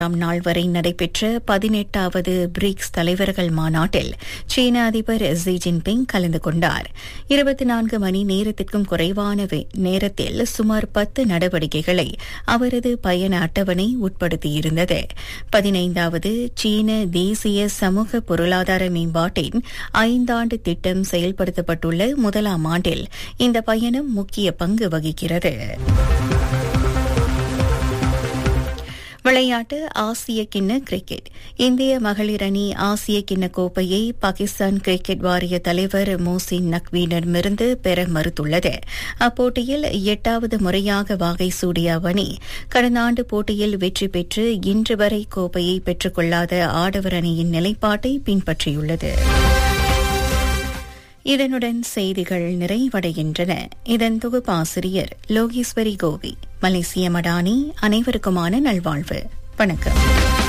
ஆம் நாள் வரை நடைபெற்ற பதினெட்டாவது பிரிக்ஸ் தலைவர்கள் மாநாட்டில் சீன அதிபர் ஜி ஜின்பிங் கலந்து கொண்டார் இருபத்தி நான்கு மணி நேரத்திற்கும் குறைவான வே- நேரத்தில் சுமார் பத்து நடவடிக்கைகளை அவரது பயண அட்டவணை உட்படுத்தியிருந்தது பதினைந்தாவது சீன தேசிய சமூக பொருளாதார மேம்பாட்டின் ஐந்தாண்டு திட்டம் செயல்படுத்தப்பட்டுள்ள முதலாம் ஆண்டில் இந்த பயணம் முக்கிய பங்கு வகிக்கிறது விளையாட்டு ஆசிய கிண்ண கிரிக்கெட் இந்திய மகளிர் அணி ஆசிய கிண்ண கோப்பையை பாகிஸ்தான் கிரிக்கெட் வாரிய தலைவர் மோசின் நக்வீனிடமிருந்து பெற மறுத்துள்ளது அப்போட்டியில் எட்டாவது முறையாக வாகை சூடிய அவ்வணி கடந்த ஆண்டு போட்டியில் வெற்றி பெற்று இன்று வரை கோப்பையை பெற்றுக் கொள்ளாத ஆடவர் அணியின் நிலைப்பாட்டை பின்பற்றியுள்ளது இதனுடன் செய்திகள் நிறைவடைகின்றன இதன் தொகுப்பாசிரியர் லோகேஸ்வரி கோவி மலேசிய மடானி அனைவருக்குமான நல்வாழ்வு வணக்கம்